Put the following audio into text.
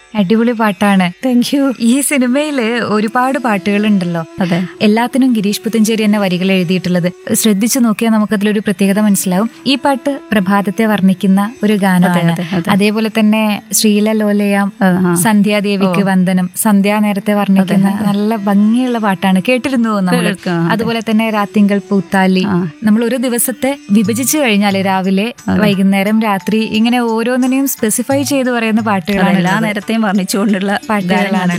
അടിപൊളി പാട്ടാണ് thank you ഈ സിനിമയില് ഒരുപാട് പാട്ടുകളുണ്ടല്ലോ അതെ എല്ലാത്തിനും ഗിരീഷ് പുത്തഞ്ചേരി എന്നെ വരികൾ എഴുതിയിട്ടുള്ളത് ശ്രദ്ധിച്ചു നോക്കിയാൽ നമുക്കതിലൊരു പ്രത്യേകത മനസ്സിലാവും ഈ പാട്ട് പ്രഭാതത്തെ വർണ്ണിക്കുന്ന ഒരു ഗാനമാണ് അതെ, അതെ. അതേപോലെ തന്നെ ശ്രീല ലോലയാം ആ, ആ. സന്ധ്യാദേവിക്ക് വന്ദനം സന്ധ്യാ നേരത്തെ വർണ്ണിക്കുന്ന നല്ല ഭംഗിയുള്ള പാട്ടാണ് കേട്ടിരുന്നു നമ്മൾ കേൾക്കാം, അതെ. അതുപോലെ തന്നെ രാത്തിങ്കൾ പൂത്താലി ആ. നമ്മൾ ഒരു ദിവസത്തെ വിഭജിച്ചു കഴിഞ്ഞാൽ രാവിലെ വൈകുന്നേരം രാത്രി ഇങ്ങനെ ഓരോന്നിനെയും സ്പെസിഫൈ ചെയ്ത് പറയുന്ന പാട്ടുകളാണ് എല്ലാ നേരത്തെയും വർണ്ണിച്ചുകൊണ്ടുള്ള പാട്ടുകളാണ്